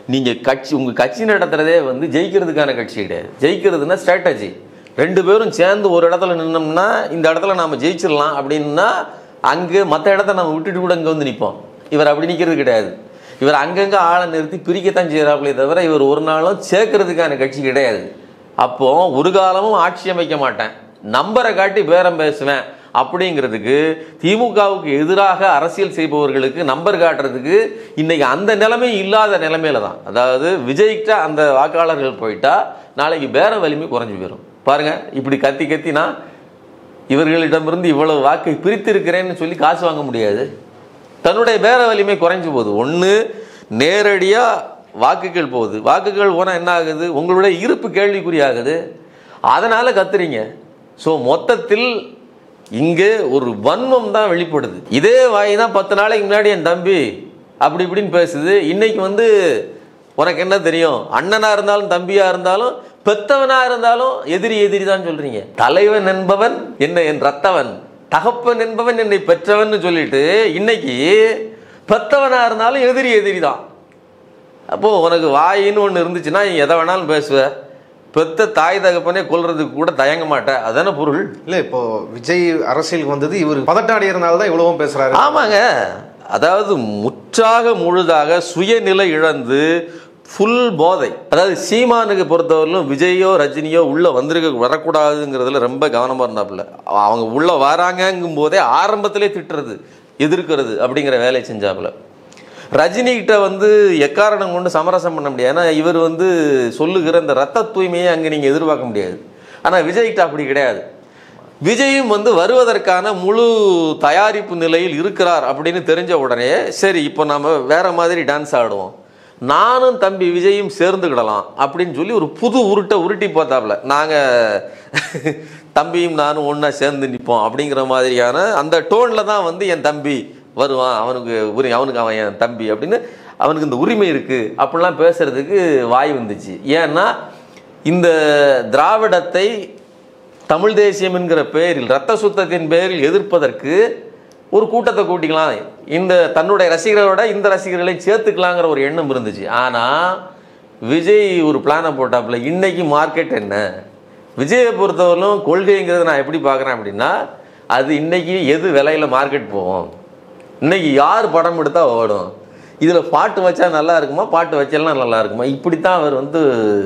நீங்கள் கட்சி உங்கள் கட்சி நடத்துகிறதே வந்து ஜெயிக்கிறதுக்கான கட்சி கிடையாது ஜெயிக்கிறதுனா ஸ்ட்ராட்டஜி ரெண்டு பேரும் சேர்ந்து ஒரு இடத்துல நின்னோம்னா இந்த இடத்துல நாம் ஜெயிச்சிடலாம் அப்படின்னா அங்கே மற்ற இடத்த நம்ம விட்டுட்டு கூட இங்கே வந்து நிற்போம் இவர் அப்படி நிற்கிறது கிடையாது இவர் அங்கங்கே ஆளை நிறுத்தி பிரிக்கத்தான் செய்கிறாங்களே தவிர இவர் ஒரு நாளும் சேர்க்கறதுக்கான கட்சி கிடையாது அப்போ ஒரு காலமும் ஆட்சி அமைக்க மாட்டேன் நம்பரை காட்டி பேரம் பேசுவேன் அப்படிங்கிறதுக்கு திமுகவுக்கு எதிராக அரசியல் செய்பவர்களுக்கு நம்பர் காட்டுறதுக்கு இன்னைக்கு அந்த நிலைமை இல்லாத நிலைமையில தான் அதாவது விஜய்கிட்ட அந்த வாக்காளர்கள் போயிட்டா நாளைக்கு பேர வலிமை குறைஞ்சு போயிடும் பாருங்க இப்படி கத்தி கத்தினா இவர்களிடமிருந்து இவ்வளவு வாக்கை பிரித்திருக்கிறேன்னு சொல்லி காசு வாங்க முடியாது தன்னுடைய பேர வலிமை குறைஞ்சு போகுது ஒன்று நேரடியாக வாக்குகள் போகுது வாக்குகள் போனால் என்ன ஆகுது உங்களுடைய இருப்பு கேள்விக்குறியாகுது அதனால் கத்துறீங்க ஸோ மொத்தத்தில் இங்கே ஒரு வன்மம் தான் வெளிப்படுது இதே வாய் தான் பத்து நாளைக்கு முன்னாடி என் தம்பி அப்படி இப்படின்னு பேசுது இன்னைக்கு வந்து உனக்கு என்ன தெரியும் அண்ணனா இருந்தாலும் தம்பியா இருந்தாலும் பெத்தவனா இருந்தாலும் எதிரி எதிரி தான் சொல்றீங்க தலைவன் என்பவன் என்ன என் ரத்தவன் தகப்பன் என்பவன் என்னை பெற்றவன் சொல்லிட்டு இன்னைக்கு பெத்தவனா இருந்தாலும் எதிரி எதிரி தான் அப்போ உனக்கு வாயின்னு ஒன்று இருந்துச்சுன்னா நீ எதை வேணாலும் பேசுவ பெத்த தாய் தகப்பனே கொல்றதுக்கு கூட தயங்க மாட்டேன் அதானே பொருள் இல்ல இப்போ விஜய் அரசியலுக்கு வந்தது இவர் பதட்டாடி இருந்தால்தான் தான் இவ்வளவும் பேசுறாரு ஆமாங்க அதாவது முற்றாக முழுதாக சுயநிலை இழந்து ஃபுல் போதை அதாவது சீமானுக்கு பொறுத்தவரையிலும் விஜயோ ரஜினியோ உள்ள வந்திருக்க வரக்கூடாதுங்கிறதுல ரொம்ப கவனமா இருந்தாப்புல அவங்க உள்ள வராங்கங்கும் போதே ஆரம்பத்திலே திட்டுறது எதிர்க்கிறது அப்படிங்கிற வேலையை செஞ்சாப்புல ரஜினி கிட்ட வந்து எக்காரணம் கொண்டு சமரசம் பண்ண முடியாது ஏன்னா இவர் வந்து சொல்லுகிற இந்த ரத்த தூய்மையை அங்கே நீங்கள் எதிர்பார்க்க முடியாது ஆனால் விஜய் கிட்ட அப்படி கிடையாது விஜயும் வந்து வருவதற்கான முழு தயாரிப்பு நிலையில் இருக்கிறார் அப்படின்னு தெரிஞ்ச உடனே சரி இப்போ நம்ம வேற மாதிரி டான்ஸ் ஆடுவோம் நானும் தம்பி விஜயும் சேர்ந்துக்கிடலாம் அப்படின்னு சொல்லி ஒரு புது உருட்டை உருட்டி பார்த்தாப்புல நாங்கள் தம்பியும் நானும் ஒன்றா சேர்ந்து நிற்போம் அப்படிங்கிற மாதிரியான அந்த டோனில் தான் வந்து என் தம்பி வருவான் அவனுக்கு உரி அவனுக்கு அவன் என் தம்பி அப்படின்னு அவனுக்கு இந்த உரிமை இருக்குது அப்படிலாம் பேசுறதுக்கு வாய் வந்துச்சு ஏன்னா இந்த திராவிடத்தை தமிழ் தேசியம் என்கிற பெயரில் ரத்த சுத்தத்தின் பெயரில் எதிர்ப்பதற்கு ஒரு கூட்டத்தை கூட்டிக்கலாம் இந்த தன்னுடைய ரசிகர்களோட இந்த ரசிகர்களை சேர்த்துக்கலாங்கிற ஒரு எண்ணம் இருந்துச்சு ஆனால் விஜய் ஒரு பிளானை போட்டாப்புல இன்னைக்கு மார்க்கெட் என்ன விஜயை பொறுத்தவரையிலும் கொள்கைங்கிறத நான் எப்படி பார்க்குறேன் அப்படின்னா அது இன்னைக்கு எது விலையில மார்க்கெட் போகும் இன்னைக்கு யார் படம் எடுத்தா ஓடும் இதில் பாட்டு வச்சா நல்லா இருக்குமா பாட்டு வச்சலாம் நல்லா இருக்குமா இப்படித்தான் அவர் வந்து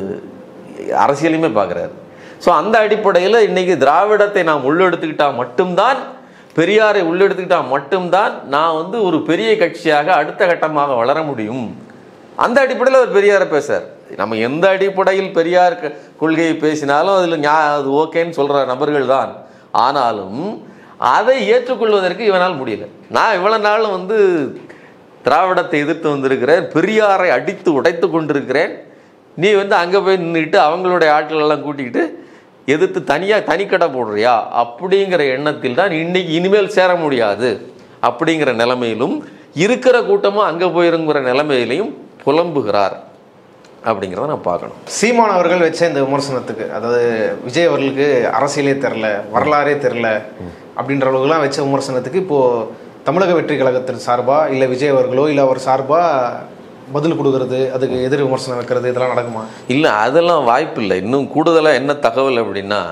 அரசியலையுமே பார்க்குறாரு ஸோ அந்த அடிப்படையில் இன்னைக்கு திராவிடத்தை நாம் உள்ளெடுத்துக்கிட்டா மட்டும்தான் பெரியாரை உள்ளெடுத்துக்கிட்டா மட்டும்தான் நான் வந்து ஒரு பெரிய கட்சியாக அடுத்த கட்டமாக வளர முடியும் அந்த அடிப்படையில் அவர் பெரியாரை பேசார் நம்ம எந்த அடிப்படையில் பெரியார் க- கொள்கையை பேசினாலும் அதில் ஞா அது ஓகேன்னு சொல்கிற நபர்கள் தான் ஆனாலும் அதை ஏற்றுக்கொள்வதற்கு இவனால் முடியல நான் இவ்வளவு நாள் வந்து திராவிடத்தை எதிர்த்து வந்திருக்கிறேன் பெரியாரை அடித்து உடைத்து கொண்டிருக்கிறேன் நீ வந்து அங்கே போய் நின்றுட்டு அவங்களுடைய ஆட்கள் எல்லாம் கூட்டிக்கிட்டு எதிர்த்து தனியாக தனிக்கடை போடுறியா அப்படிங்கிற எண்ணத்தில் தான் இன்னைக்கு இனிமேல் சேர முடியாது அப்படிங்கிற நிலைமையிலும் இருக்கிற கூட்டமும் அங்கே போயிருங்கிற நிலைமையிலையும் புலம்புகிறார் அப்படிங்கிறத நான் பார்க்கணும் சீமான் அவர்கள் வச்ச இந்த விமர்சனத்துக்கு அதாவது விஜய் அவர்களுக்கு அரசியலே தெரில வரலாறே தெரில அப்படின்ற அளவுக்குலாம் வச்ச விமர்சனத்துக்கு இப்போ தமிழக வெற்றி கழகத்தின் சார்பா இல்லை விஜய் அவர்களோ இல்லை அவர் சார்பா பதில் கொடுக்கறது அதுக்கு எதிர் விமர்சனம் வைக்கிறது இதெல்லாம் நடக்குமா இல்லை அதெல்லாம் வாய்ப்பு இல்லை இன்னும் கூடுதலாக என்ன தகவல் அப்படின்னா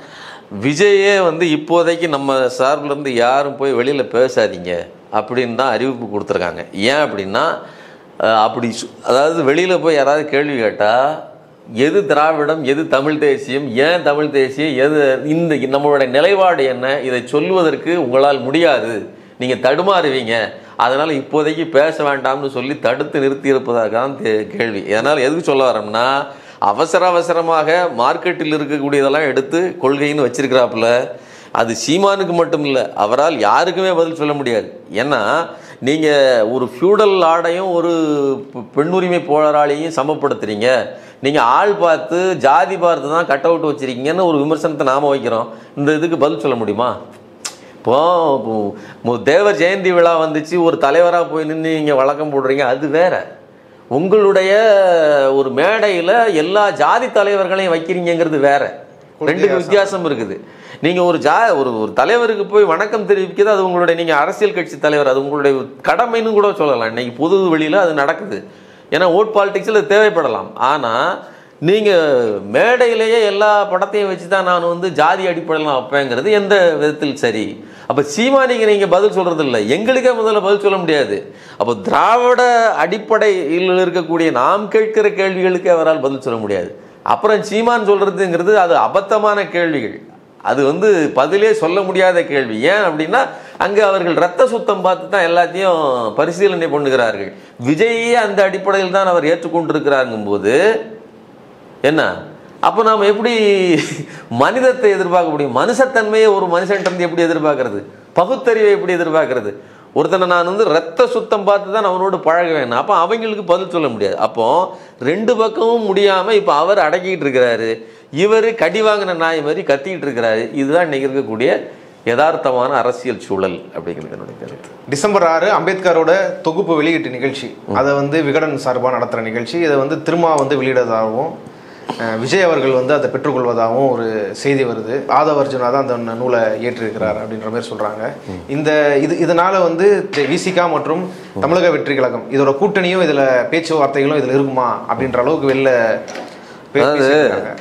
விஜயே வந்து இப்போதைக்கு நம்ம சார்பில் இருந்து யாரும் போய் வெளியில் பேசாதீங்க அப்படின்னு தான் அறிவிப்பு கொடுத்துருக்காங்க ஏன் அப்படின்னா அஹ், அப்படி சு- அதாவது வெளியில் போய் யாராவது கேள்வி கேட்டால் எது திராவிடம் எது தமிழ் தேசியம் ஏன் தமிழ் தேசியம் எது இந்த நம்மளுடைய நிலைப்பாடு என்ன இதை சொல்வதற்கு உங்களால் முடியாது நீங்கள் தடுமாறுவீங்க அதனால் இப்போதைக்கு பேச வேண்டாம்னு சொல்லி தடுத்து நிறுத்தி இருப்பதாக தான் தே- கேள்வி இதனால் எதுக்கு சொல்ல வரோம்னா அவசர அவசரமாக மார்க்கெட்டில் இருக்கக்கூடியதெல்லாம் எடுத்து கொள்கைன்னு வச்சிருக்கிறாப்புல அது சீமானுக்கு மட்டும் இல்லை அவரால் யாருக்குமே பதில் சொல்ல முடியாது ஏன்னா நீங்கள் ஒரு ஃபியூடல் ஆடையும் ஒரு பெ- பெண்ணுரிமை போராளியையும் சமப்படுத்துறீங்க நீங்கள் ஆள் பார்த்து ஜாதி பார்த்து தான் கட் அவுட் வச்சிருக்கீங்கன்னு ஒரு விமர்சனத்தை நாம வைக்கிறோம் இந்த இதுக்கு பதில் சொல்ல முடியுமா இப்போ மு- மு- தேவர் ஜெயந்தி விழா வந்துச்சு ஒரு தலைவராக போய் நின்று நீங்கள் வழக்கம் போடுறீங்க அது வேற உங்களுடைய ஒரு மேடையில் எல்லா ஜாதி தலைவர்களையும் வைக்கிறீங்கிறது வேற ரெண்டுக்கு வித்தியாசம் இருக்குது நீங்கள் ஒரு ஜா ஒரு ஒரு தலைவருக்கு போய் வணக்கம் தெரிவிக்கிறது அது உங்களுடைய நீங்கள் அரசியல் கட்சி தலைவர் அது உங்களுடைய கடமைன்னு கூட சொல்லலாம் இன்னைக்கு பொது வெளியில் அது நடக்குது ஏன்னா ஓட் பாலிடிக்ஸில் இது தேவைப்படலாம் ஆனால் நீங்கள் மேடையிலேயே எல்லா படத்தையும் வச்சு தான் நான் வந்து ஜாதி அடிப்படையில் நான் வைப்பேங்கிறது எந்த விதத்தில் சரி அப்போ சீமானிக்கு நீங்கள் பதில் சொல்கிறது இல்லை எங்களுக்கே முதல்ல பதில் சொல்ல முடியாது அப்போ திராவிட அடிப்படையில் இருக்கக்கூடிய நாம் கேட்கிற கேள்விகளுக்கு அவரால் பதில் சொல்ல முடியாது அப்புறம் சீமான் சொல்கிறதுங்கிறது அது அபத்தமான கேள்விகள் அது வந்து பதிலே சொல்ல முடியாத கேள்வி ஏன் அப்படின்னா அங்கே அவர்கள் ரத்த சுத்தம் பார்த்து தான் எல்லாத்தையும் பரிசீலனை பண்ணுகிறார்கள் விஜயே அந்த அடிப்படையில் தான் அவர் ஏற்றுக்கொண்டிருக்கிறாருங்கும் போது என்ன அப்போ நாம் எப்படி மனிதத்தை எதிர்பார்க்க முடியும் மனுஷத்தன்மையை ஒரு மனுஷன்ட்டு எப்படி எதிர்பார்க்கறது பகுத்தறிவை எப்படி எதிர்பார்க்கறது ஒருத்தனை நான் வந்து ரத்த சுத்தம் பார்த்து தான் அவனோடு பழகுவேன் அப்போ அவங்களுக்கு பதில் சொல்ல முடியாது அப்போ ரெண்டு பக்கமும் முடியாமல் இப்போ அவர் அடக்கிட்டு இருக்கிறாரு இவர் கடி வாங்கின நாய் மாதிரி கத்திக்கிட்டு இருக்கிறாரு இதுதான் இன்னைக்கு இருக்கக்கூடிய யதார்த்தமான அரசியல் சூழல் அப்படிங்கிறது என்னுடைய கருத்து டிசம்பர் ஆறு அம்பேத்கரோட தொகுப்பு வெளியீட்டு நிகழ்ச்சி அதை வந்து விகடன் சார்பாக நடத்துகிற நிகழ்ச்சி இதை வந்து திருமா வந்து வெளியிடதாகவும் அஹ், விஜய் அவர்கள் வந்து அதை பெற்றுக்கொள்வதாகவும் ஒரு செய்தி வருது ஆதவர்ஜுனா தான் அந்த நூலை ஏற்றிருக்கிறார் அப்படின்ற மாதிரி சொல்கிறாங்க இந்த இது இதனால வந்து விசிகா மற்றும் தமிழக வெற்றி கழகம் இதோட கூட்டணியும் இதில் பேச்சுவார்த்தைகளும் இதில் இருக்குமா அப்படின்ற அளவுக்கு வெளில பே- அதாவது- பேசியிருக்காங்க.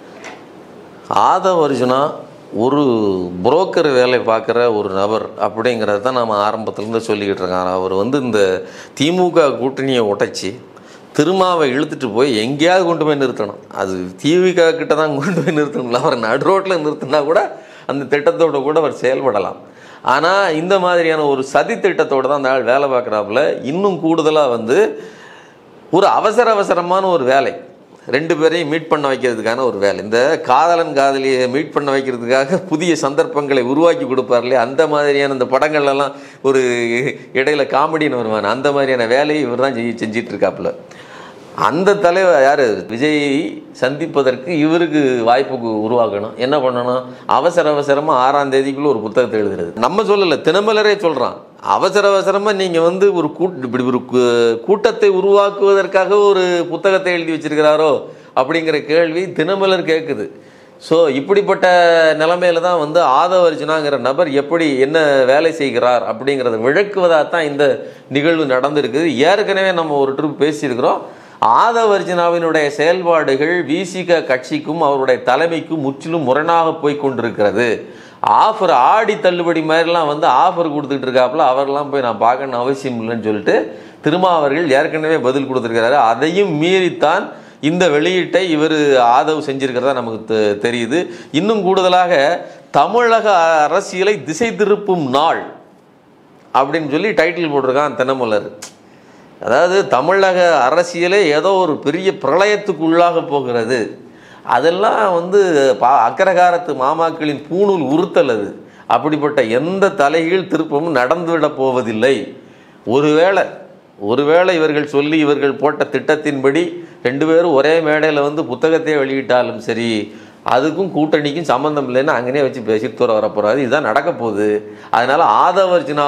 ஆதவ அர்ஜுனா ஒரு புரோக்கர் வேலை பார்க்குற ஒரு நபர் அப்படிங்கிறத தான் நம்ம ஆரம்பத்துலேருந்து சொல்லிக்கிட்டு இருக்கோம் அவர் வந்து இந்த திமுக கூட்டணியை உடைச்சி திருமாவை இழுத்துட்டு போய் எங்கேயாவது கொண்டு போய் நிறுத்தணும் அது திமுக கிட்ட தான் கொண்டு போய் நிறுத்தணும்ல அவர் நடு ரோட்டில் நிறுத்தினா கூட அந்த திட்டத்தோட கூட அவர் செயல்படலாம் ஆனால் இந்த மாதிரியான ஒரு சதி திட்டத்தோட தான் அந்த ஆள் வேலை பார்க்குறாப்புல இன்னும் கூடுதலாக வந்து ஒரு அவசர அவசரமான ஒரு வேலை ரெண்டு பேரையும் மீட் பண்ண வைக்கிறதுக்கான ஒரு வேலை இந்த காதலன் காதலியை மீட் பண்ண வைக்கிறதுக்காக புதிய சந்தர்ப்பங்களை உருவாக்கி கொடுப்பார் இல்லையா அந்த மாதிரியான இந்த படங்கள்லாம் ஒரு இடையில காமெடின்னு வருவான் அந்த மாதிரியான வேலையை இவர் தான் செஞ்சு செஞ்சிட்டு இருக்காப்புல அந்த தலைவர் யார் விஜய் சந்திப்பதற்கு இவருக்கு வாய்ப்பு உருவாக்கணும் என்ன பண்ணணும் அவசர அவசரமாக ஆறாம் தேதிக்குள்ள ஒரு புத்தகத்தை எழுதுறது நம்ம சொல்லலை தினமலரே சொல்கிறான் அவசர அவசரமாக நீங்கள் வந்து ஒரு கூட் இப்படி ஒரு கூ- கூட்டத்தை உருவாக்குவதற்காக ஒரு புத்தகத்தை எழுதி வச்சிருக்கிறாரோ அப்படிங்கிற கேள்வி தினமலர் கேட்குது ஸோ இப்படிப்பட்ட நிலைமையில தான் வந்து ஆதவ அர்ஜுனாங்கிற நபர் எப்படி என்ன வேலை செய்கிறார் அப்படிங்கிறத விளக்குவதாக தான் இந்த நிகழ்வு நடந்திருக்குது ஏற்கனவே நம்ம ஒரு ட்ரிப் பேசியிருக்கிறோம் ஆதவ அர்ஜுனாவினுடைய செயல்பாடுகள் விசிக கட்சிக்கும் அவருடைய தலைமைக்கும் முற்றிலும் முரணாக போய் கொண்டிருக்கிறது ஆஃபர் ஆடி தள்ளுபடி மாதிரிலாம் வந்து ஆஃபர் கொடுத்துட்டு இருக்காப்புல அவரெல்லாம் போய் நான் பார்க்கணும் அவசியம் இல்லைன்னு சொல்லிட்டு திருமாவர்கள் ஏற்கனவே பதில் கொடுத்துருக்கிறாரு அதையும் மீறித்தான் இந்த வெளியீட்டை இவர் ஆதரவு செஞ்சிருக்கிறதா நமக்கு தெ- தெரியுது இன்னும் கூடுதலாக தமிழக அரசியலை திசை திருப்பும் நாள் அப்படின்னு சொல்லி டைட்டில் போட்டிருக்கான் தினமலர் அதாவது தமிழக அரசியலே ஏதோ ஒரு பெரிய பிரளயத்துக்கு உள்ளாக போகிறது அதெல்லாம் வந்து பா அக்கரகாரத்து மாமாக்களின் பூணூல் உறுத்தல் அது அப்படிப்பட்ட எந்த தலைகீழ் திருப்பமும் நடந்துவிடப் போவதில்லை ஒருவேளை ஒருவேளை இவர்கள் சொல்லி இவர்கள் போட்ட திட்டத்தின்படி ரெண்டு பேரும் ஒரே மேடையில் வந்து புத்தகத்தை வெளியிட்டாலும் சரி அதுக்கும் கூட்டணிக்கும் சம்மந்தம் இல்லைன்னு அங்கனே வச்சு பேசிட்டு தூர வரப்போறாரு இதுதான் நடக்க போகுது அதனால ஆதவர்ஜுனா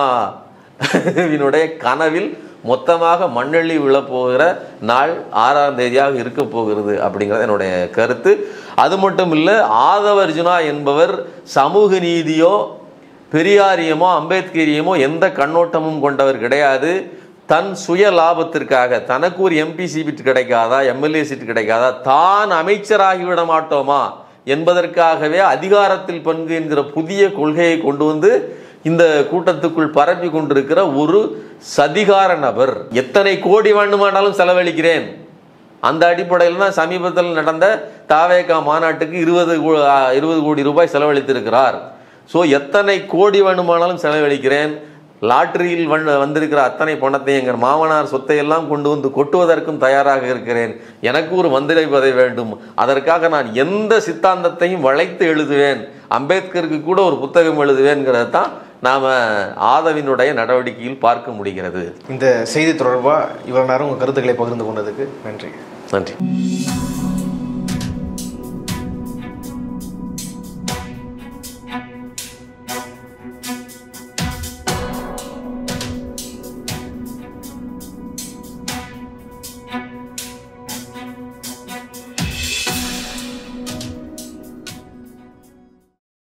வினுடைய கனவில் மொத்தமாக மண்ணெள்ளி விழப்போகிற நாள் ஆறாம் தேதியாக இருக்க போகிறது அப்படிங்கிறது என்னுடைய கருத்து அது மட்டும் இல்லை ஆதவர்ஜுனா என்பவர் சமூக நீதியோ பெரியாரியமோ அம்பேத்கரியமோ எந்த கண்ணோட்டமும் கொண்டவர் கிடையாது தன் சுய லாபத்திற்காக தனக்கு ஒரு எம்பி சீட் கிடைக்காதா எம்எல்ஏ சீட் கிடைக்காதா தான் அமைச்சராகிவிட மாட்டோமா என்பதற்காகவே அதிகாரத்தில் பங்கு என்கிற புதிய கொள்கையை கொண்டு வந்து இந்த கூட்டத்துக்குள் பரப்பி கொண்டிருக்கிற ஒரு சதிகார நபர் எத்தனை கோடி வேண்டுமானாலும் செலவழிக்கிறேன் அந்த அடிப்படையில் தான் சமீபத்தில் நடந்த தாவேகா மாநாட்டுக்கு இருபது கோ- ஆ, இருபது கோடி ரூபாய் செலவழித்திருக்கிறார் ஸோ எத்தனை கோடி வேணுமானாலும் செலவழிக்கிறேன் லாட்டரியில் வந்து வந்திருக்கிற அத்தனை பணத்தை எங்கள் மாமனார் சொத்தை எல்லாம் கொண்டு வந்து கொட்டுவதற்கும் தயாராக இருக்கிறேன் எனக்கு ஒரு மந்திரி பதவி வேண்டும் அதற்காக நான் எந்த சித்தாந்தத்தையும் வளைத்து எழுதுவேன் அம்பேத்கருக்கு கூட ஒரு புத்தகம் எழுதுவேங்கிறத தான் நாம் ஆதவினுடைய நடவடிக்கையில் பார்க்க முடிகிறது இந்த செய்தி தொடர்பாக இவ்வளோ நேரம் உங்கள் கருத்துக்களை பகிர்ந்து கொண்டதுக்கு நன்றி நன்றி